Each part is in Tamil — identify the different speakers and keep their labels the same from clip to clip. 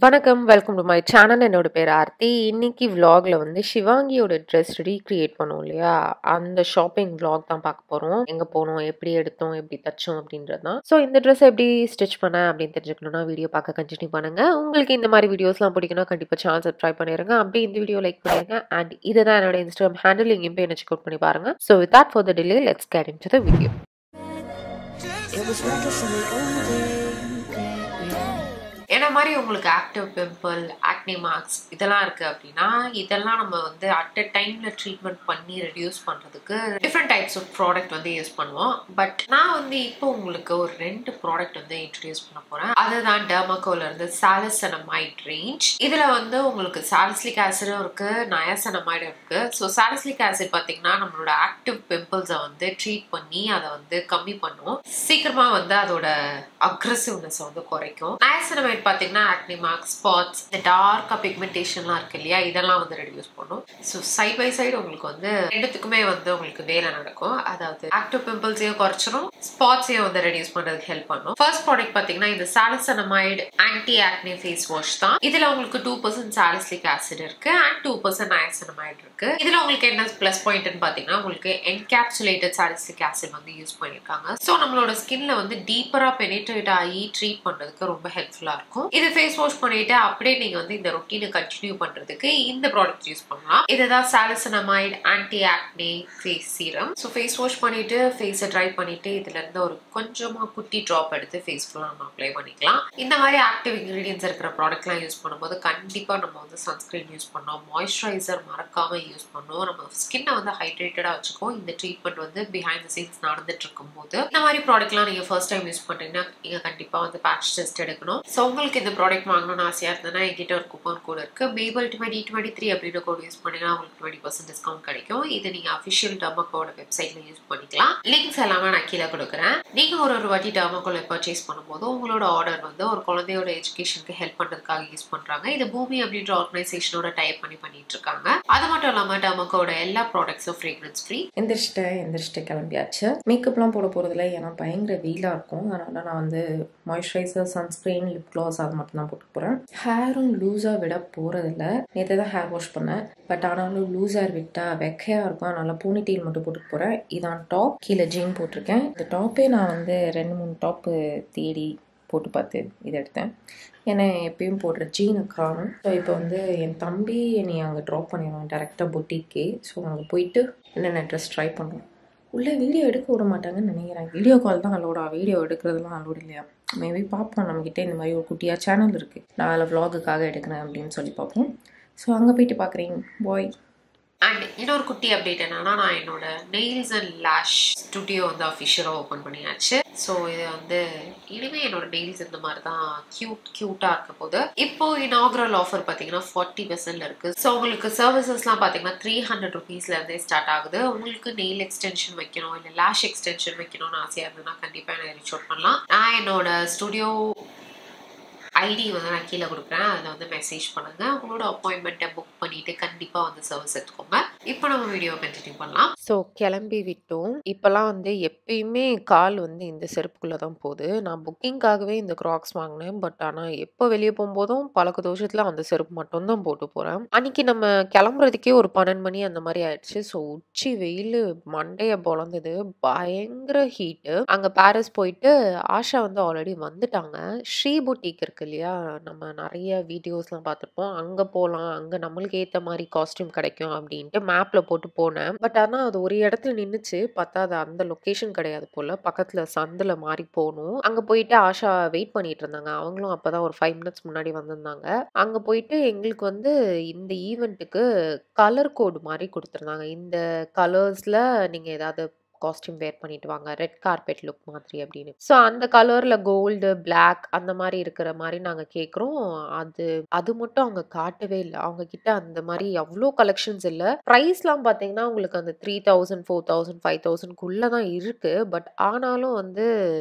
Speaker 1: வணக்கம் வெல்கம் டு மை சேனல் என்னோட பேர் ஆர்த்தி இன்னைக்கு vlogல வந்து ஷிவாங்கியோட ட்ரெஸ் ரீக்ரியேட் பண்ணோம் இல்லையா அந்த ஷாப்பிங் vlog தான் பார்க்க போகிறோம் எங்கே போனோம் எப்படி எடுத்தோம் எப்படி தச்சோம் அப்படின்றது தான் ஸோ இந்த ட்ரெஸ் எப்படி ஸ்டிச் பண்ணேன் அப்படின்னு தெரிஞ்சுக்கணும்னா வீடியோ பார்க்க கண்டினியூ பண்ணுங்க உங்களுக்கு இந்த மாதிரி வீடியோஸ்லாம் பிடிக்கும்னா கண்டிப்பாக சேனல் சப்ஸ்கிரைப் பண்ணிடுங்க அப்படியே இந்த வீடியோ லைக் பண்ணிடுங்க அண்ட் இதுதான் என்னோட இன்ஸ்டாகிராம் ஹேண்டில் இங்கேயும் போய் என்ன செக் அவுட் பண்ணி பாருங்க so with that for the delay let's get into the video
Speaker 2: It was like a sunny old day.
Speaker 1: என்ன மாதிரி உங்களுக்கு ஆக்டிவ் பிம்பிள் ஆக்னி மார்க்ஸ் இதெல்லாம் இருக்குது அப்படின்னா இதெல்லாம் நம்ம வந்து அட் அ டைமில் ட்ரீட்மெண்ட் பண்ணி ரெடியூஸ் பண்ணுறதுக்கு டிஃப்ரெண்ட் டைப்ஸ் ஆஃப் ப்ராடக்ட் வந்து யூஸ் பண்ணுவோம் பட் நான் வந்து இப்போ உங்களுக்கு ஒரு ரெண்டு ப்ராடக்ட் வந்து இன்ட்ரடியூஸ் பண்ண போகிறேன் அதுதான் டெர்மகோல இருந்து சாலிசனமைட் ரேஞ்ச் இதில் வந்து உங்களுக்கு சாலிஸ்லிக் ஆசிடும் இருக்குது நயாசனமைடும் இருக்குது ஸோ சாலிஸ்லிக் ஆசிட் பார்த்தீங்கன்னா நம்மளோட ஆக்டிவ் பிம்பிள்ஸை வந்து ட்ரீட் பண்ணி அதை வந்து கம்மி பண்ணும் சீக்கிரமாக வந்து அதோட அக்ரஸிவ்னஸை வந்து குறைக்கும் நயாசனமைட் பார்த்தீங்கன்னா ஆக்னி மார்க் ஸ்பாட்ஸ் இந்த டார்க்காக பிக்மெண்டேஷன்லாம் இருக்கு இல்லையா இதெல்லாம் வந்து ரெடியூஸ் பண்ணும் ஸோ சைட் பை சைடு உங்களுக்கு வந்து ரெண்டுத்துக்குமே வந்து உங்களுக்கு வேலை நடக்கும் அதாவது ஆக்டிவ் பிம்பிள்ஸையும் குறைச்சிரும் ஸ்பாட்ஸையும் வந்து ரெடியூஸ் பண்ணுறதுக்கு ஹெல்ப் பண்ணும் ஃபர்ஸ்ட் ப்ராடக்ட் பார்த்தீங்கன்னா இந்த salicinamide anti acne face wash தான் இதில் உங்களுக்கு டூ பர்சன்ட் சாலிஸ்லிக் ஆசிட் இருக்கு அண்ட் டூ பர்சன்ட் நயாசனமைடு இருக்கு இதில் உங்களுக்கு என்ன ப்ளஸ் பாயிண்ட்னு பார்த்தீங்கன்னா உங்களுக்கு என்கேப்சுலேட்டட் சாலிஸ்லிக் ஆசிட் வந்து யூஸ் பண்ணியிருக்காங்க ஸோ நம்மளோட ஸ்கின்ல வந்து டீப்பராக பெனிட்ரேட் ஆகி ட்ரீட் பண்ணுறதுக்கு ரொம்ப ஹெல்ப்ஃபுல்லாக இருக்கும் இது ஃபேஸ் வாஷ் பண்ணிட்டு அப்படியே நீங்க வந்து இந்த ரொட்டீனை கண்டினியூ பண்றதுக்கு இந்த ப்ராடக்ட் யூஸ் பண்ணலாம் இதுதான் salicinamide anti acne face serum so face wash பண்ணிட்டு ஃபேஸை ட்ரை பண்ணிட்டு இதுல இருந்து ஒரு கொஞ்சமா குட்டி ட்ராப் எடுத்து ஃபேஸ் ஃபுல்லாக நம்ம அப்ளை பண்ணிக்கலாம் இந்த மாதிரி ஆக்டிவ் இன்கிரீடியன்ஸ் இருக்கிற ப்ராடக்ட்லாம் யூஸ் பண்ணும்போது கண்டிப்பா நம்ம வந்து சன்ஸ்கிரீன் யூஸ் பண்ணோம் மாய்ஸ்சரைசர் மறக்காம யூஸ் பண்ணோம் நம்ம ஸ்கின்னை வந்து ஹைட்ரேட்டடா வச்சுக்கோ இந்த ட்ரீட்மெண்ட் வந்து பிஹைண்ட் த சீன்ஸ் நடந்துட்டு இருக்கும்போது இந்த மாதிரி ப்ராடக்ட்லாம் நீங்க ஃபர்ஸ்ட் டைம் யூஸ் பண்றீங்கன்னா நீங்க கண்டிப்பா வந்து பேட்ச் டெஸ்ட் எடுக்கணும் ஸோ உங்களுக்கு இந்த ப்ராடக்ட் வாங்கணும்னு ஆசையாக இருந்ததுன்னா என்கிட்ட ஒரு கூப்பன் கோட் இருக்கு மேபிள் டுவெண்ட்டி டுவெண்ட்டி த்ரீ அப்படின்ற கோட் யூஸ் பண்ணிங்கன்னா உங்களுக்கு டுவெண்ட்டி பர்சன்ட் டிஸ்கவுண்ட் கிடைக்கும் இது நீங்கள் அஃபிஷியல் டர்மக்கோட வெப்சைட்ல யூஸ் பண்ணிக்கலாம் லிங்க்ஸ் எல்லாமே நான் கீழே கொடுக்குறேன் நீங்கள் ஒரு ஒரு வாட்டி டர்மக்கோல பர்ச்சேஸ் பண்ணும்போது உங்களோட ஆர்டர் வந்து ஒரு குழந்தையோட எஜுகேஷனுக்கு ஹெல்ப் பண்ணுறதுக்காக யூஸ் பண்ணுறாங்க இது பூமி அப்படின்ற ஆர்கனைசேஷனோட டைப் பண்ணி பண்ணிட்டு இருக்காங்க அது மட்டும் இல்லாமல் டர்மக்கோட எல்லா ப்ராடக்ட்ஸும் ஃப்ரேக்ரன்ஸ் ஃப்ரீ
Speaker 3: எந்திரிச்சிட்டேன் எந்திரிச்சிட்டு கிளம்பியாச்சு மேக்கப்லாம் போட போகிறதில்ல ஏன்னா பயங்கர வெயிலாக இருக்கும் அதனால் நான் வந்து மாய்ஸ்சரைசர் சன்ஸ்க்ரீன் லிப் க்ளாஸ் அது மட்டும் தான் போட்டு போகிறேன் ஹேரும் லூஸாக விட போகிறதில்ல நேற்று தான் ஹேர் வாஷ் பண்ணேன் பட் ஆனாலும் லூஸ் ஹேர் விட்டால் வெக்கையாக இருக்கும் அதனால் பூனி டீல் மட்டும் போட்டு போகிறேன் இதான் டாப் கீழே ஜீன் போட்டிருக்கேன் இந்த டாப்பே நான் வந்து ரெண்டு மூணு டாப்பு தேடி போட்டு பார்த்து இதை எடுத்தேன் ஏன்னா எப்பயும் போடுற ஜீனை காணும் ஸோ இப்போ வந்து என் தம்பி என்னை அங்கே ட்ராப் பண்ணிடுவான் டேரெக்டாக பொட்டிக்கே ஸோ அங்கே போயிட்டு என்னென்ன ட்ரெஸ் ட்ரை பண்ணுறோம் உள்ளே வீடியோ எடுக்க விட மாட்டாங்கன்னு நினைக்கிறேன் வீடியோ கால் தான் அலோடா வீடியோ எடுக்கிறதுலாம் அலோடு இல்லையா மேபி பார்ப்போம் நம்மக்கிட்ட இந்த மாதிரி ஒரு குட்டியாக சேனல் இருக்குது நான் அதில் vlog-க்காக எடுக்கிறேன் அப்படின்னு சொல்லி பார்ப்போம் ஸோ அங்கே போயிட்டு பார்க்குறீங்க பாய்
Speaker 1: அண்ட் இன்னொரு குட்டி அப்டேட் என்னன்னா நான் என்னோட நெயில்ஸ் அண்ட் லேஷ் ஸ்டுடியோ வந்து அஃபிஷியலாக ஓப்பன் பண்ணியாச்சு ஸோ இது வந்து இனிமேல் என்னோட நெயில்ஸ் இந்த மாதிரி தான் க்யூட் க்யூட்டாக இருக்க போது இப்போ இனாகுரல் ஆஃபர் பார்த்தீங்கன்னா ஃபார்ட்டி பர்சன்ட் இருக்கு ஸோ உங்களுக்கு சர்வீசஸ்லாம் பார்த்தீங்கன்னா த்ரீ ஹண்ட்ரட் ருபீஸ்ல இருந்தே ஸ்டார்ட் ஆகுது உங்களுக்கு நெயில் எக்ஸ்டென்ஷன் வைக்கணும் இல்லை லேஷ் எக்ஸ்டென்ஷன் வைக்கணும்னு ஆசையாக இருந்ததுன்னா கண்டிப்பாக என்ன ரீச் அவுட் பண்ணலாம் நான் என்னோட ஸ்டுடியோ ஐடி வந்து நான் கீழே கொடுக்குறேன் அதில் வந்து மெசேஜ் பண்ணுங்க உங்களோட அப்பாயின்மெண்ட்டை புக் பண்ணிட்டு கண்டிப்பாக வந்து சர்வீஸ் எடுத்துக்கோங்க இப்போ நம்ம வீடியோ கண்டினியூ பண்ணலாம் ஸோ கிளம்பி விட்டோம் இப்போலாம் வந்து எப்பயுமே கால் வந்து இந்த செருப்புக்குள்ளே தான் போகுது நான் புக்கிங்காகவே இந்த க்ராக்ஸ் வாங்கினேன் பட் ஆனால் எப்போ வெளியே போகும்போதும் பழக்க தோஷத்தில் அந்த செருப்பு மட்டும்தான் போட்டு போகிறேன் அன்னைக்கு நம்ம கிளம்புறதுக்கே ஒரு பன்னெண்டு மணி அந்த மாதிரி ஆயிடுச்சு ஸோ உச்சி வெயில் மண்டைய பொழந்தது பயங்கர ஹீட்டு அங்கே பாரிஸ் போயிட்டு ஆஷா வந்து ஆல்ரெடி வந்துட்டாங்க ஸ்ரீ புட்டிக் இருக்கு இல்லையா நம்ம நிறைய வீடியோஸ்லாம் பார்த்துருப்போம் அங்கே போகலாம் அங்கே நம்மளுக்கு ஏற்ற மாதிரி காஸ்டியூம் கிடைக்கும் அப்படின்ட்டு மேப்பில் போட்டு போனேன் பட் ஆனால் அது ஒரு இடத்துல நின்றுச்சு பார்த்தா அது அந்த லொக்கேஷன் கிடையாது போல் பக்கத்தில் சந்தில் மாறி போகணும் அங்கே போயிட்டு ஆஷா வெயிட் பண்ணிட்டு இருந்தாங்க அவங்களும் அப்போ தான் ஒரு ஃபைவ் மினிட்ஸ் முன்னாடி வந்திருந்தாங்க அங்கே போயிட்டு எங்களுக்கு வந்து இந்த ஈவெண்ட்டுக்கு கலர் கோடு மாதிரி கொடுத்துருந்தாங்க இந்த கலர்ஸில் நீங்கள் ஏதாவது காஸ்டியூம் வேர் பண்ணிட்டு வாங்க ரெட் கார்பெட் லுக் மாதிரி அப்படின்னு ஸோ அந்த கலரில் கோல்டு பிளாக் அந்த மாதிரி இருக்கிற மாதிரி நாங்கள் கேட்குறோம் அது அது மட்டும் அவங்க காட்டவே இல்லை அவங்க கிட்ட அந்த மாதிரி அவ்வளோ கலெக்ஷன்ஸ் இல்லை ப்ரைஸ்லாம் பார்த்தீங்கன்னா உங்களுக்கு அந்த three thousand four thousand five தௌசண்ட்குள்ளே தான் இருக்குது பட் ஆனாலும் வந்து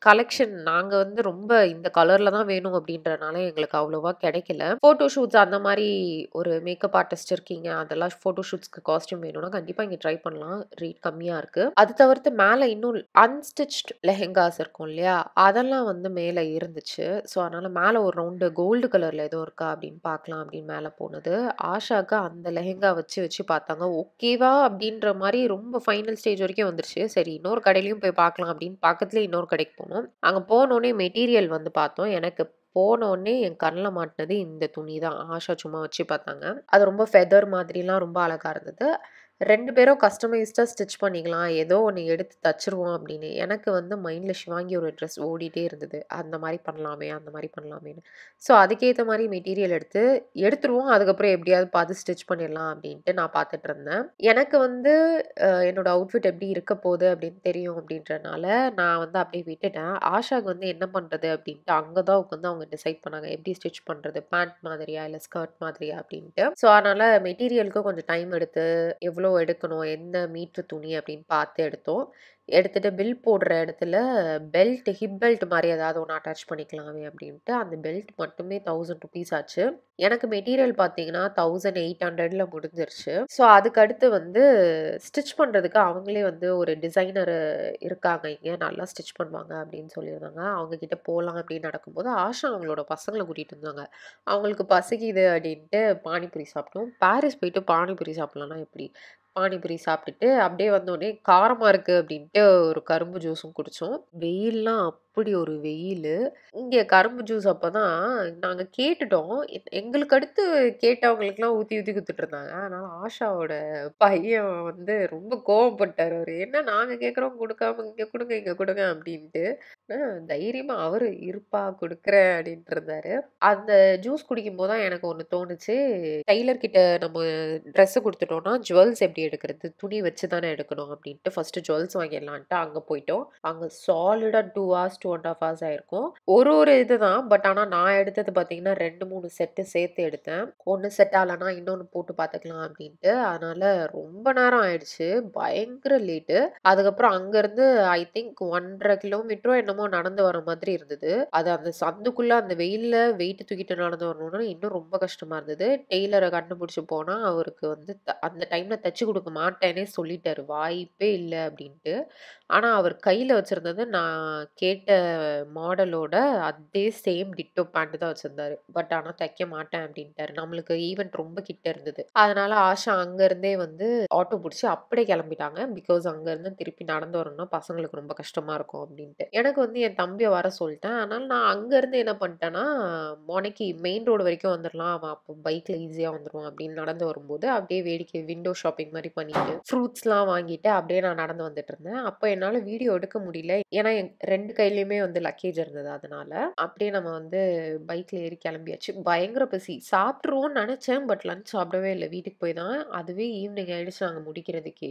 Speaker 1: கலெக்ஷன் நாங்கள் வந்து ரொம்ப இந்த கலரில் தான் வேணும் அப்படின்றனால எங்களுக்கு அவ்வளோவா கிடைக்கல ஃபோட்டோ ஷூட்ஸ் அந்த மாதிரி ஒரு மேக்கப் ஆர்டிஸ்ட் இருக்கீங்க அதெல்லாம் ஃபோட்டோ ஷூட்ஸ்க்கு காஸ்டியூம் வேணும்னா கண்டிப்பாக இங்கே ட்ரை பண்ணலாம் ரேட் கம்மியாக இருக்குது அது தவிர்த்து மேலே இன்னும் அன்ஸ்டிச்ட் லெஹெங்காஸ் இருக்கும் இல்லையா அதெல்லாம் வந்து மேலே இருந்துச்சு ஸோ அதனால் மேலே ஒரு ரவுண்டு கோல்டு கலரில் ஏதோ இருக்கா அப்படின்னு பார்க்கலாம் அப்படின்னு மேலே போனது ஆஷாக்கு அந்த லெஹெங்கா வச்சு வச்சு பார்த்தாங்க ஓகேவா அப்படின்ற மாதிரி ரொம்ப ஃபைனல் ஸ்டேஜ் வரைக்கும் வந்துருச்சு சரி இன்னொரு கடையிலையும் போய் பார்க்கலாம் அப்படின்னு பக்கத்துலேயே இன்னொரு கடைக்கு போனோம் அங்கே போனோடனே மெட்டீரியல் வந்து பார்த்தோம் எனக்கு போனோடனே என் கண்ணில் மாட்டினது இந்த துணி தான் ஆஷா சும்மா வச்சு பார்த்தாங்க அது ரொம்ப ஃபெதர் மாதிரிலாம் ரொம்ப அழகாக இருந்தது ரெண்டு பேரும் கஸ்டமைஸ்டாக ஸ்டிச் பண்ணிக்கலாம் ஏதோ ஒன்று எடுத்து தச்சிருவோம் அப்படின்னு எனக்கு வந்து மைண்டில் ஷிவாங்கி ஒரு ட்ரெஸ் ஓடிட்டே இருந்தது அந்த மாதிரி பண்ணலாமே அந்த மாதிரி பண்ணலாமேன்னு ஸோ அதுக்கேற்ற மாதிரி மெட்டீரியல் எடுத்து எடுத்துருவோம் அதுக்கப்புறம் எப்படியாவது பார்த்து ஸ்டிச் பண்ணிடலாம் அப்படின்ட்டு நான் பார்த்துட்டு இருந்தேன் எனக்கு வந்து அஹ், என்னோட அவுட்ஃபிட் எப்படி இருக்க போகுது அப்படின்னு தெரியும் அப்படின்றனால நான் வந்து அப்படியே விட்டுட்டேன் ஆஷாக்கு வந்து என்ன பண்ணுறது அப்படின்ட்டு அங்கே தான் உட்காந்து அவங்க டிசைட் பண்ணாங்க எப்படி ஸ்டிச் பண்ணுறது பேண்ட் மாதிரியா இல்லை ஸ்கர்ட் மாதிரியா அப்படின்ட்டு ஸோ அதனால் மெட்டீரியலுக்கு கொஞ்சம் டைம் எடுத்து எவ்வளோ எடுக்கணும் எந்த மீட்ரு துணி அப்படின்னு பார்த்து எடுத்தோம் எடுத்துட்டு பில் போடுற இடத்துல பெல்ட் ஹிப் பெல்ட் மாதிரி ஏதாவது ஒன்று அட்டாச் பண்ணிக்கலாமே அப்படின்ட்டு அந்த பெல்ட் மட்டுமே தௌசண்ட் ருபீஸ் ஆச்சு எனக்கு மெட்டீரியல் பார்த்தீங்கன்னா தௌசண்ட் எயிட் ஹண்ட்ரடில் முடிஞ்சிருச்சு ஸோ அதுக்கு அடுத்து வந்து ஸ்டிச் பண்ணுறதுக்கு அவங்களே வந்து ஒரு டிசைனர் இருக்காங்க இங்கே நல்லா ஸ்டிச் பண்ணுவாங்க அப்படின்னு சொல்லியிருந்தாங்க அவங்க கிட்ட போகலாம் அப்படின்னு நடக்கும்போது ஆஷா அவங்களோட பசங்களை கூட்டிகிட்டு இருந்தாங்க அவங்களுக்கு பசிக்குது அப்படின்ட்டு பானிபூரி சாப்பிட்டோம் பாரிஸ் போயிட்டு பானிபூரி சாப்பிட்லான்னா எப்படி பானிபூரி சாப்பிட்டுட்டு அப்படியே வந்தோடனே காரமாக இருக்குது அப்படின்ட்டு ஒரு கரும்பு ஜூஸும் குடித்தோம் வெயில்லாம் அப்படி ஒரு வெயில் இங்கே கரும்பு ஜூஸ் அப்போ தான் நாங்கள் கேட்டுட்டோம் எ- எங்களுக்கு அடுத்து கேட்டவங்களுக்குலாம் ஊற்றி ஊற்றி கொடுத்துட்டு இருந்தாங்க அதனால் ஆஷாவோட பையன் வந்து ரொம்ப கோவப்பட்டார் அவர் என்ன நாங்கள் கேட்குறோம் கொடுக்காம இங்கே கொடுங்க இங்கே கொடுங்க அப்படின்ட்டு தைரியமாக அவர் இருப்பா கொடுக்குறேன் அப்படின்ட்டு இருந்தாரு அந்த ஜூஸ் குடிக்கும்போது தான் எனக்கு ஒன்று தோணுச்சு டெய்லர் கிட்ட நம்ம ட்ரெஸ்ஸு கொடுத்துட்டோம்னா ஜுவல்ஸ் எப்படி எடுக்கிறது துணி வச்சு தானே எடுக்கணும் அப்படின்ட்டு ஃபஸ்ட்டு ஜுவல்ஸ் வாங்கிடலான்ட்டு அங்கே போயிட்டோம் அங்கே சாலிடாக two hours two and half hours ஆயிருக்கும் ஒரு ஒரு இது தான் பட் ஆனால் நான் எடுத்தது பார்த்தீங்கன்னா ரெண்டு மூணு செட்டு சேர்த்து எடுத்தேன் ஒன்று செட் ஆகலைன்னா இன்னொன்று போட்டு பார்த்துக்கலாம் அப்படின்ட்டு அதனால ரொம்ப நேரம் ஆயிடுச்சு பயங்கர லேட்டு அதுக்கப்புறம் அங்கேருந்து ஐ திங்க் ஒன்றரை கிலோமீட்டரோ என்னமோ நடந்து வர மாதிரி இருந்தது அது அந்த சந்துக்குள்ள அந்த வெயில்ல வெயிட் தூக்கிட்டு நடந்து வரணும்னா இன்னும் ரொம்ப கஷ்டமா இருந்தது டெய்லரை கண்டுபிடிச்சு போனா அவருக்கு வந்து த- அந்த டைம்ல தச்சு கொடுக்க மாட்டேனே சொல்லிட்டாரு வாய்ப்பே இல்லை அப்படின்ட்டு ஆனா அவர் கையில வச்சிருந்தது நான் கேட்ட மாடலோட அதே சேம் டிட்டோ பேண்ட் தான் வச்சிருந்தாரு பட் ஆனா தைக்க மாட்டேன் அப்படின்ட்டாரு நம்மளுக்கு ஈவெண்ட் ரொம்ப கிட்ட இருந்தது அதனால ஆஷா அங்க இருந்தே வந்து ஆட்டோ பிடிச்சி அப்படியே கிளம்பிட்டாங்க பிகாஸ் அங்க இருந்து திருப்பி நடந்து வரணும்னா பசங்களுக்கு ரொம்ப கஷ்டமா இருக்கும் அப்படின்ட்டு எனக்கு வந்து என் தம்பியை வர சொல்லிட்டேன் அதனால நான் அங்க இருந்து என்ன பண்ணிட்டேன்னா மொனைக்கு மெயின் ரோடு வரைக்கும் வந்துடலாம் அவன் அப்போ பைக்ல ஈஸியா வந்துருவான் அப்படின்னு நடந்து வரும்போது அப்படியே வேடிக்கை விண்டோ ஷாப்பிங் மாதிரி பண்ணிட்டு ஃப்ரூட்ஸ்லாம் வாங்கிட்டு அப்படியே நான் நடந்து வந்துட்டு இருந்தேன் அப்போ என்னால வீடியோ எடுக்க முடியல ஏன்னா என் ரெண்டு கையிலயுமே வந்து லக்கேஜ் இருந்தது அதனால அப்படியே நம்ம வந்து பைக்ல ஏறி கிளம்பியாச்சு பயங்கர பசி சாப்பிட்ருவோம்னு நினைச்சேன் பட் லஞ்ச் சாப்பிடவே இல்லை வீட்டுக்கு போய் தான் அதுவே ஈவினிங் ஆயிடுச்சு நாங்கள் முடிக்கிறதுக்கே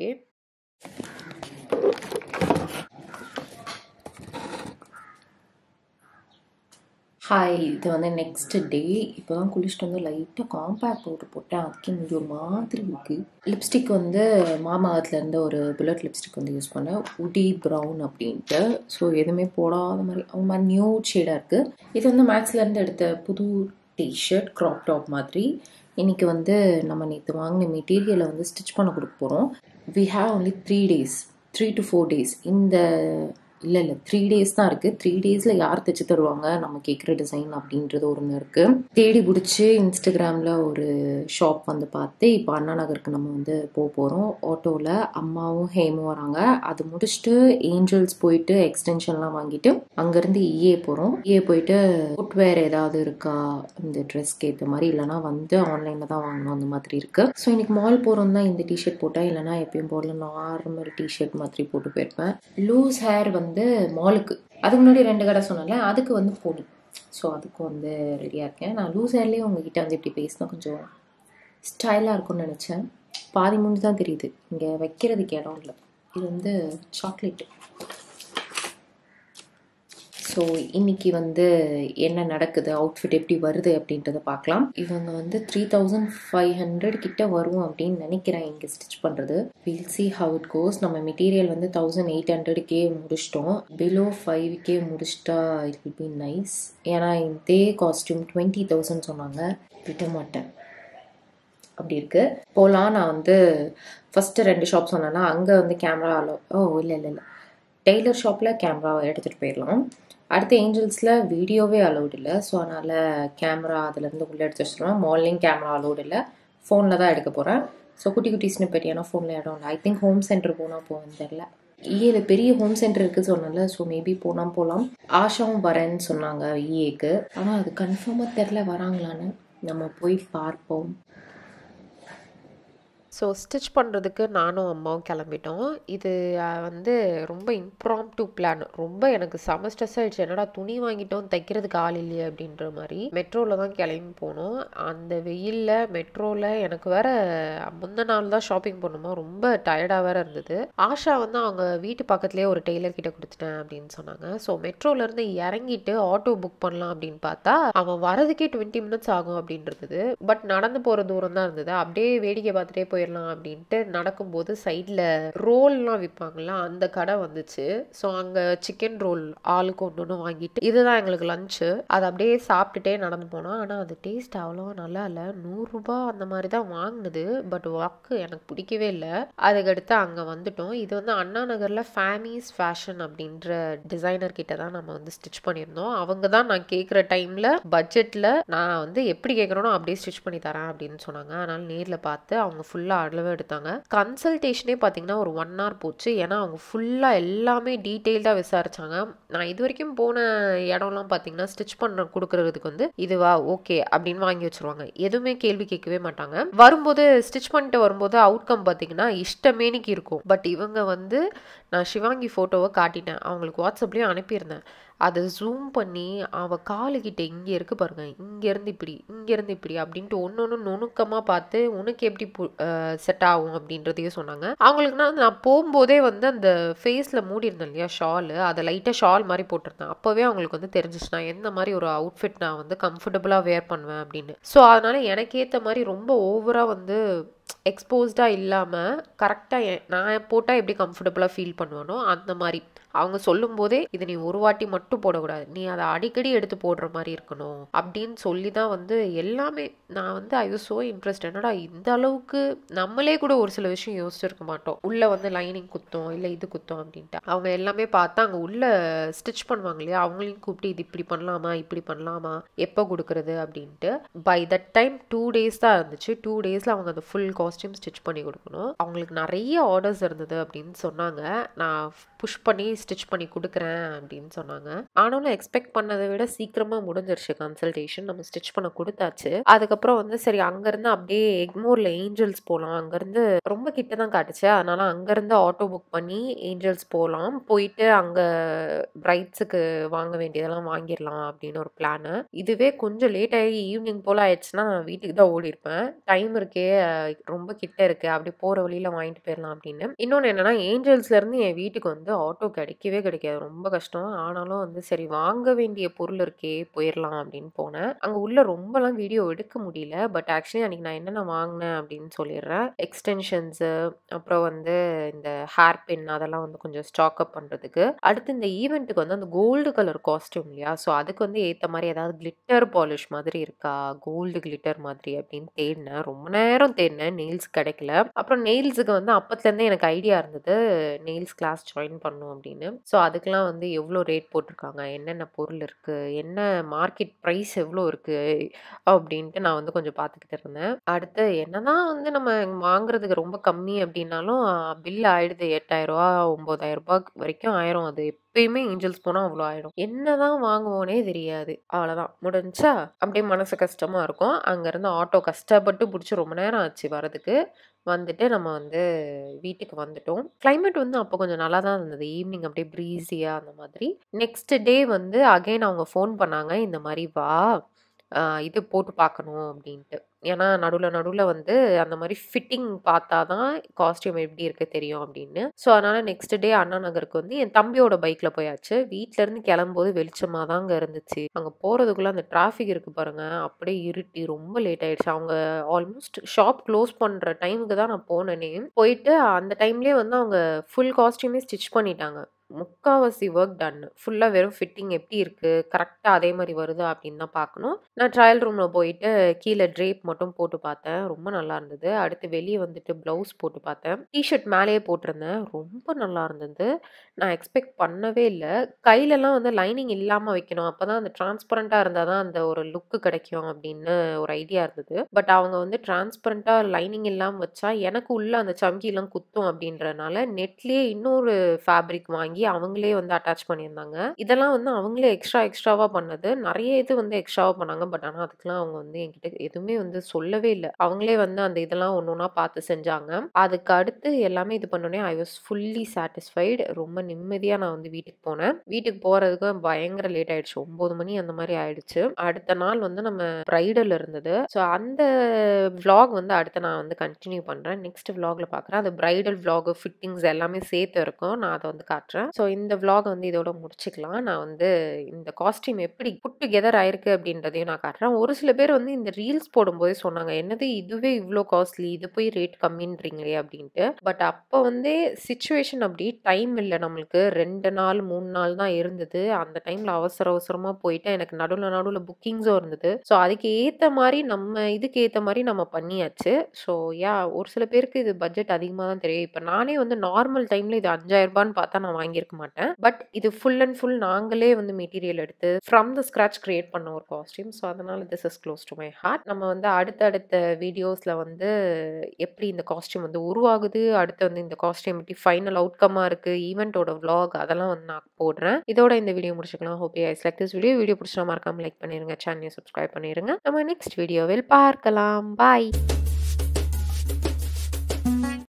Speaker 3: ஹாய் இது வந்து நெக்ஸ்ட் டே இப்போ தான் குளிச்சுட்டு வந்து லைட்டாக காம்பேக்ட் பவுடர் போட்டேன் அதுக்கு இங்கே ஒரு மாதிரி இருக்குது லிப்ஸ்டிக் வந்து மாமா இருந்து ஒரு புல்லட் லிப்ஸ்டிக் வந்து யூஸ் பண்ணேன் உடி ப்ரௌன் அப்படின்ட்டு ஸோ எதுவுமே போடாத மாதிரி அவங்க மாதிரி நியூ ஷேடாக இருக்குது இது வந்து மேக்ஸ்லேருந்து எடுத்த புது டிஷர்ட் க்ராப் டாப் மாதிரி இன்னைக்கு வந்து நம்ம நேற்று வாங்கின மெட்டீரியலை வந்து ஸ்டிச் பண்ண கொடுக்க போகிறோம் we have only three days three to four days இந்த இல்லை இல்லை த்ரீ டேஸ் தான் இருக்குது த்ரீ டேஸில் யார் தைச்சு தருவாங்க நம்ம கேட்குற டிசைன் அப்படின்றது ஒன்று இருக்குது தேடி பிடிச்சி இன்ஸ்டாகிராமில் ஒரு ஷாப் வந்து பார்த்து இப்போ அண்ணா நகருக்கு நம்ம வந்து போக போகிறோம் ஆட்டோவில் அம்மாவும் ஹேமும் வராங்க அது முடிச்சுட்டு ஏஞ்சல்ஸ் போயிட்டு எக்ஸ்டென்ஷன்லாம் வாங்கிட்டு அங்கேருந்து இஏ போகிறோம் இஏ போயிட்டு ஃபுட்வேர் ஏதாவது இருக்கா இந்த ட்ரெஸ்க்கு ஏற்ற மாதிரி இல்லைனா வந்து ஆன்லைனில் தான் வாங்கணும் அந்த மாதிரி இருக்குது ஸோ இன்னைக்கு மால் போகிறோம் தான் இந்த டிஷர்ட் போட்டேன் இல்லைனா எப்பயும் போல நார்மல் டிஷர்ட் மாதிரி போட்டு போயிருப்பேன் லூஸ் ஹேர் வந்து மாலுக்கு அதுக்கு முன்னாடி ரெண்டு கடை சொன்னேன்ல அதுக்கு வந்து போனி ஸோ அதுக்கு வந்து ரெடியாக இருக்கேன் நான் லூஸ் ஹேர்லேயே உங்ககிட்ட வந்து இப்படி பேசினா கொஞ்சம் ஸ்டைலாக இருக்கும்னு நினச்சேன் பாதி மூஞ்சி தான் தெரியுது இங்கே வைக்கிறதுக்கு இடம் இல்லை இது வந்து சாக்லேட் ஸோ இன்னைக்கு வந்து என்ன நடக்குது அவுட்ஃபிட் எப்படி வருது அப்படின்றத பார்க்கலாம் இவங்க வந்து த்ரீ தௌசண்ட் ஃபைவ் ஹண்ட்ரட் கிட்ட வரும் அப்படின்னு நினைக்கிறேன் இங்கே ஸ்டிச் பண்ணுறது will see how it goes நம்ம மெட்டீரியல் வந்து தௌசண்ட் எயிட் ஹண்ட்ரட்கே முடிச்சிட்டோம் பிலோ ஃபைவ் கே முடிச்சிட்டா இட் வில் பி நைஸ் ஏன்னா இதே காஸ்டியூம் டுவெண்ட்டி தௌசண்ட் சொன்னாங்க விட மாட்டேன் அப்படி இருக்கு போகலாம் நான் வந்து ஃபஸ்ட்டு ரெண்டு ஷாப் சொன்னேன்னா அங்கே வந்து கேமரா அலோ ஓ இல்லை இல்லை இல்லை டெய்லர் ஷாப்பில் கேமரா எடுத்துகிட்டு போயிடலாம் அடுத்து ஏஞ்சல்ஸில் வீடியோவே அலௌட் இல்லை ஸோ அதனால் கேமரா அதுலேருந்து உள்ளே எடுத்து வச்சுருவேன் மால்லையும் கேமரா அலௌட் இல்லை ஃபோனில் தான் எடுக்க போகிறேன் ஸோ குட்டி குட்டி ஸ்னிப்பெட் ஏன்னா ஃபோனில் இடம் இல்லை ஐ திங்க் ஹோம் சென்டர் போனால் போவேன் தெரில இஏல பெரிய ஹோம் சென்டர் இருக்குது சொன்னல ஸோ மேபி போனால் போகலாம் ஆஷாவும் வரேன்னு சொன்னாங்க இஏக்கு ஆனால் அது கன்ஃபார்மாக தெரில வராங்களான்னு நம்ம போய் பார்ப்போம்
Speaker 1: ஸோ ஸ்டிச் பண்ணுறதுக்கு நானும் அம்மாவும் கிளம்பிட்டோம் இது அஹ், வந்து ரொம்ப இம்ப்ராம்ப்டு பிளான் ரொம்ப எனக்கு செம ஸ்ட்ரெஸ் ஆயிடுச்சு என்னடா துணி வாங்கிட்டோம் தைக்கிறதுக்கு ஆள் இல்லையே அப்படின்ற மாதிரி மெட்ரோவில் தான் கிளம்பி போனோம் அந்த வெயிலில் மெட்ரோவில் எனக்கு வேற முந்த நாள் தான் ஷாப்பிங் பண்ணுமா ரொம்ப டயர்டாக வேற இருந்தது ஆஷா வந்து அவங்க வீட்டு பக்கத்துலேயே ஒரு டெய்லர் கிட்ட கொடுத்துட்டேன் அப்படின்னு சொன்னாங்க ஸோ மெட்ரோலேருந்து இறங்கிட்டு ஆட்டோ புக் பண்ணலாம் அப்படின்னு பார்த்தா அவன் வரதுக்கே டுவெண்ட்டி மினிட்ஸ் ஆகும் அப்படின்றது பட் நடந்து போகிற தூரம் தான் இருந்தது அப்படியே வேடிக்கை பார்த்துட்டே போயிடலாம் அப்படின்ட்டு நடக்கும்போது சைடில் ரோல்லாம் விற்பாங்களா அந்த கடை வந்துச்சு ஸோ அங்கே சிக்கன் ரோல் ஆளுக்கு ஒன்று ஒன்று வாங்கிட்டு இதுதான் எங்களுக்கு லஞ்சு அதை அப்படியே சாப்பிட்டுட்டே நடந்து போனோம் ஆனால் அது டேஸ்ட் அவ்வளோ நல்லா இல்லை நூறுரூபா அந்த மாதிரி தான் வாங்கினது பட் ஒர்க்கு எனக்கு பிடிக்கவே இல்லை அதுக்கடுத்து அங்கே வந்துட்டோம் இது வந்து அண்ணா நகரில் ஃபேமிஸ் ஃபேஷன் அப்படின்ற டிசைனர் கிட்ட தான் நம்ம வந்து ஸ்டிச் பண்ணியிருந்தோம் அவங்க தான் நான் கேட்குற டைமில் பட்ஜெட்டில் நான் வந்து எப்படி கேட்குறேனோ அப்படியே ஸ்டிச் பண்ணி தரேன் அப்படின்னு சொன்னாங்க அதனால் நேரில் பார்த்து அவங்க ஃபுல்லாக அளவு எடுத்தாங்க கன்சல்டேஷனே பார்த்தீங்கன்னா ஒரு ஒன் ஹவர் போச்சு ஏன்னா அவங்க ஃபுல்லாக எல்லாமே டீட்டெயில்டாக விசாரிச்சாங்க நான் இது வரைக்கும் போன இடம்லாம் பார்த்தீங்கன்னா ஸ்டிச் பண்ண கொடுக்கறதுக்கு வந்து இதுவா ஓகே அப்படின்னு வாங்கி வச்சிருவாங்க எதுவுமே கேள்வி கேட்கவே மாட்டாங்க வரும்போது ஸ்டிச் பண்ணிட்டு வரும்போது அவுட்கம் பார்த்தீங்கன்னா இஷ்டமேனிக்கு இருக்கும் பட் இவங்க வந்து நான் சிவாங்கி ஃபோட்டோவை காட்டிட்டேன் அவங்களுக்கு வாட்ஸ்அப்லேயும் அனுப்பியிருந்தேன் அதை ஜூம் பண்ணி அவ காலுக்கிட்ட இங்கே இருக்கு பாருங்க இங்கேருந்து இப்படி இங்கேருந்து இப்படி அப்படின்ட்டு ஒன்று ஒன்று நுணுக்கமாக பார்த்து உனக்கு எப்படி செட் ஆகும் அப்படின்றதையும் சொன்னாங்க அவங்களுக்குனா நான் போகும்போதே வந்து அந்த ஃபேஸில் மூடியிருந்தேன் இல்லையா ஷாலு அதை லைட்டாக ஷால் மாதிரி போட்டிருந்தேன் அப்போவே அவங்களுக்கு வந்து தெரிஞ்சிச்சு நான் எந்த மாதிரி ஒரு அவுட்ஃபிட் நான் வந்து கம்ஃபர்டபுளாக வேர் பண்ணுவேன் அப்படின்னு ஸோ அதனால எனக்கு ஏற்ற மாதிரி ரொம்ப ஓவராக வந்து எக்ஸ்போஸ்டாக இல்லாமல் கரெக்டாக நான் போட்டால் எப்படி கம்ஃபர்டபுளாக ஃபீல் பண்ணுவேனோ அந்த மாதிரி அவங்க சொல்லும் போதே இது நீ ஒரு வாட்டி மட்டும் போடக்கூடாது நீ அதை அடிக்கடி எடுத்து போடுற மாதிரி இருக்கணும் அப்படின்னு சொல்லி தான் வந்து எல்லாமே நான் வந்து ஐ வாஸ் ஸோ இன்ட்ரெஸ்ட் என்னடா இந்த அளவுக்கு நம்மளே கூட ஒரு சில விஷயம் யோசிச்சிருக்க மாட்டோம் உள்ள வந்து லைனிங் குத்தம் இல்லை இது குத்தம் அப்படின்ட்டு அவங்க எல்லாமே பார்த்தா அங்கே உள்ள ஸ்டிச் பண்ணுவாங்க இல்லையா அவங்களையும் கூப்பிட்டு இது இப்படி பண்ணலாமா இப்படி பண்ணலாமா எப்போ கொடுக்குறது அப்படின்ட்டு by that time two days தான் இருந்துச்சு டூ டேஸில் அவங்க அந்த ஃபுல் காஸ்டியூம் ஸ்டிச் பண்ணி கொடுக்கணும் அவங்களுக்கு நிறைய ஆர்டர்ஸ் இருந்தது அப்படின்னு சொன்னாங்க நான் புஷ் பண்ணி ஸ்டிச் பண்ணி கொடுக்குறேன் அப்படின்னு சொன்னாங்க ஆனாலும் எக்ஸ்பெக்ட் பண்ணதை விட சீக்கிரமாக முடிஞ்சிருச்சு கன்சல்டேஷன் நம்ம ஸ்டிச் பண்ண கொடுத்தாச்சு அதுக்கப்புறம் வந்து சரி அங்கேருந்து அப்படியே எக்மோரில் ஏஞ்சல்ஸ் போகலாம் அங்கேருந்து ரொம்ப கிட்ட தான் காட்டுச்சு அதனால அங்கேருந்து ஆட்டோ புக் பண்ணி ஏஞ்சல்ஸ் போகலாம் போயிட்டு அங்கே பிரைட்ஸுக்கு வாங்க வேண்டியதெல்லாம் வாங்கிடலாம் அப்படின்னு ஒரு பிளானு இதுவே கொஞ்சம் லேட் ஆகி ஈவினிங் போல் ஆயிடுச்சுன்னா நான் வீட்டுக்கு தான் ஓடி இருப்பேன் டைம் இருக்கே அஹ் ரொம்ப கிட்ட இருக்கு அப்படி போகிற வழியில் வாங்கிட்டு போயிடலாம் அப்படின்னு இன்னொன்று என்னன்னா ஏஞ்சல்ஸ்லேருந்து என் வீட்டுக்கு வந்து ஆட்டோ கிடைக்கவே கிடைக்காது ரொம்ப கஷ்டம் ஆனாலும் வந்து சரி வாங்க வேண்டிய பொருள் இருக்கே போயிடலாம் அப்படின்னு போனேன் அங்கே உள்ள ரொம்பலாம் வீடியோ எடுக்க முடியல பட் ஆக்சுவலி அன்றைக்கி நான் என்னென்ன வாங்கினேன் அப்படின்னு சொல்லிடுறேன் எக்ஸ்டென்ஷன்ஸு அப்புறம் வந்து இந்த ஹேர் பின் அதெல்லாம் வந்து கொஞ்சம் ஸ்டாக் அப் பண்ணுறதுக்கு அடுத்து இந்த ஈவெண்ட்டுக்கு வந்து அந்த கோல்டு கலர் காஸ்டியூம் இல்லையா ஸோ அதுக்கு வந்து ஏற்ற மாதிரி ஏதாவது கிளிட்டர் பாலிஷ் மாதிரி இருக்கா கோல்டு கிளிட்டர் மாதிரி அப்படின்னு தேடினேன் ரொம்ப நேரம் தேடினேன் நெயில்ஸ் கிடைக்கல அப்புறம் நெயில்ஸுக்கு வந்து அப்பத்துலேருந்தே எனக்கு ஐடியா இருந்தது நெயில்ஸ் கிளாஸ் ஜாயின் பண்ணும் அப்படின்னு ஸோ அதுக்கெலாம் வந்து எவ்வளோ ரேட் போட்டிருக்காங்க என்னென்ன பொருள் இருக்குது என்ன மார்க்கெட் ப்ரைஸ் எவ்வளோ இருக்குது அப்படின்ட்டு நான் வந்து கொஞ்சம் பார்த்துக்கிட்டு இருந்தேன் அடுத்து என்னதான் வந்து நம்ம வாங்குறதுக்கு ரொம்ப கம்மி அப்படின்னாலும் பில் ஆயிடுது எட்டாயிரரூபா ஒம்பதாயிரரூபா வரைக்கும் ஆயிரும் அது எப்பயுமே ஏஞ்சல்ஸ் போனால் அவ்வளோ ஆயிடும் என்னதான் வாங்குவோனே தெரியாது அவ்வளோதான் முடிஞ்சா அப்படியே மனசு கஷ்டமா இருக்கும் அங்கேருந்து ஆட்டோ கஷ்டப்பட்டு பிடிச்சி ரொம்ப நேரம் ஆச்சு வரதுக்கு வந்துட்டு நம்ம வந்து வீட்டுக்கு வந்துட்டோம் climate வந்து அப்போ கொஞ்சம் நல்லா தான் இருந்தது ஈவினிங் அப்படியே ப்ரீஸியாக அந்த மாதிரி நெக்ஸ்ட் டே வந்து அகைன் அவங்க ஃபோன் பண்ணாங்க இந்த மாதிரி வா ஆஹ் இது போட்டு பார்க்கணும் அப்படின்ட்டு ஏன்னா நடுவில் நடுவில் வந்து அந்த மாதிரி ஃபிட்டிங் பார்த்தா தான் காஸ்டியூம் எப்படி இருக்கு தெரியும் அப்படின்னு ஸோ அதனால நெக்ஸ்ட் டே அண்ணா நகருக்கு வந்து என் தம்பியோட பைக்கில் போயாச்சு வீட்டிலேருந்து கிளம்பும்போது வெளிச்சமாக தாங்க இருந்துச்சு அங்கே போகிறதுக்குள்ளே அந்த டிராஃபிக் இருக்கு பாருங்க அப்படியே இருட்டி ரொம்ப லேட் ஆயிடுச்சு அவங்க ஆல்மோஸ்ட் ஷாப் க்ளோஸ் பண்ணுற டைமுக்கு தான் நான் போனேனே போயிட்டு அந்த டைம்லேயே வந்து அவங்க ஃபுல் காஸ்டியூமே ஸ்டிச் பண்ணிட்டாங்க முக்காவாசி ஒர்க் டன் ஃபுல்லாக வெறும் ஃபிட்டிங் எப்படி இருக்குது கரெக்டாக அதே மாதிரி வருதா அப்படின்னு தான் பார்க்கணும் நான் ட்ரையல் ரூமில் போயிட்டு கீழே ட்ரேப் மட்டும் போட்டு பார்த்தேன் ரொம்ப நல்லா இருந்தது அடுத்து வெளியே வந்துட்டு ப்ளவுஸ் போட்டு பார்த்தேன் டிஷர்ட் மேலேயே போட்டிருந்தேன் ரொம்ப நல்லா இருந்தது நான் எக்ஸ்பெக்ட் பண்ணவே இல்லை கையிலலாம் வந்து லைனிங் இல்லாமல் வைக்கணும் அப்போ தான் அந்த டிரான்ஸ்பரண்ட்டாக இருந்தால் தான் அந்த ஒரு லுக்கு கிடைக்கும் அப்படின்னு ஒரு ஐடியா இருந்தது பட் அவங்க வந்து டிரான்ஸ்பரண்ட்டாக லைனிங் இல்லாமல் வச்சா எனக்கு உள்ள அந்த சம்கிலாம் குத்தும் அப்படின்றனால நெட்லேயே இன்னொரு ஃபேப்ரிக் வாங்கி அவங்களே வந்து அட்டாச் பண்ணியிருந்தாங்க இதெல்லாம் வந்து அவங்களே எக்ஸ்ட்ரா எக்ஸ்ட்ராவாக பண்ணது நிறைய இது வந்து எக்ஸ்ட்ராவாக பண்ணாங்க பட் ஆனால் அதுக்கெலாம் அவங்க வந்து என்கிட்ட எதுவுமே வந்து சொல்லவே இல்லை அவங்களே வந்து அந்த இதெல்லாம் ஒன்று ஒன்றா பார்த்து செஞ்சாங்க அதுக்கு அடுத்து எல்லாமே இது பண்ணோடனே ஐ வாஸ் ஃபுல்லி சாட்டிஸ்ஃபைடு ரொம்ப நிம்மதியாக நான் வந்து வீட்டுக்கு போனேன் வீட்டுக்கு போகிறதுக்கு பயங்கர லேட் ஆயிடுச்சு ஒம்பது மணி அந்த மாதிரி ஆயிடுச்சு அடுத்த நாள் வந்து நம்ம ப்ரைடல் இருந்தது ஸோ அந்த vlog வந்து அடுத்து நான் வந்து கண்டினியூ பண்ணுறேன் நெக்ஸ்ட் vlogல பார்க்குறேன் அது ப்ரைடல் vlog ஃபிட்டிங்ஸ் எல்லாமே சேர்த்து இருக்கும் நான் அதை வந்து காட்டுறேன் ஸோ இந்த vlog வந்து இதோட முடிச்சுக்கலாம் நான் வந்து இந்த காஸ்டியூம் எப்படி புட் டுகெதர் ஆயிருக்கு அப்படின்றதையும் நான் காட்டுறேன் ஒரு சில பேர் வந்து இந்த ரீல்ஸ் போடும்போதே சொன்னாங்க என்னது இதுவே இவ்வளோ காஸ்ட்லி இது போய் ரேட் கம்மின்றீங்களே அப்படின்ட்டு பட் அப்போ வந்து சுச்சுவேஷன் அப்படி டைம் இல்லை நம்மளுக்கு ரெண்டு நாள் மூணு நாள் தான் இருந்தது அந்த டைமில் அவசர அவசரமாக போயிட்டு எனக்கு நடுவில் நடுவில் புக்கிங்ஸும் இருந்தது ஸோ அதுக்கு ஏற்ற மாதிரி நம்ம இதுக்கு ஏற்ற மாதிரி நம்ம பண்ணியாச்சு ஸோ யா ஒரு சில பேருக்கு இது பட்ஜெட் அதிகமாக தான் தெரியும் இப்போ நானே வந்து நார்மல் டைமில் இது அஞ்சாயிரம் ரூபான்னு பார்த்தா நான் வாங்கியிருக்க மாட்டேன் பட் இது ஃபுல் அண்ட் ஃபுல் நாங்களே வந்து மெட்டீரியல் எடுத்து ஃப்ரம் த ஸ்க்ராச் கிரியேட் பண்ண ஒரு காஸ்டியூம் ஸோ அதனால் this is close to my heart நம்ம வந்து அடுத்தடுத்த வீடியோஸில் வந்து எப்படி இந்த காஸ்டியூம் வந்து உருவாகுது அடுத்து வந்து இந்த காஸ்டியூம் எப்படி ஃபைனல் அவுட்கமாக இருக்குது ஈவெண்ட்டோட vlog அதெல்லாம் வந்து நான் போடுறேன் இதோட இந்த வீடியோ முடிச்சுக்கலாம் hope guys like this video video பிடிச்சா மறக்காம லைக் பண்ணிருங்க சேனலை சப்ஸ்கிரைப் பண்ணிருங்க நம்ம நெக்ஸ்ட் வீடியோவில் பார்க்கலாம் பாய்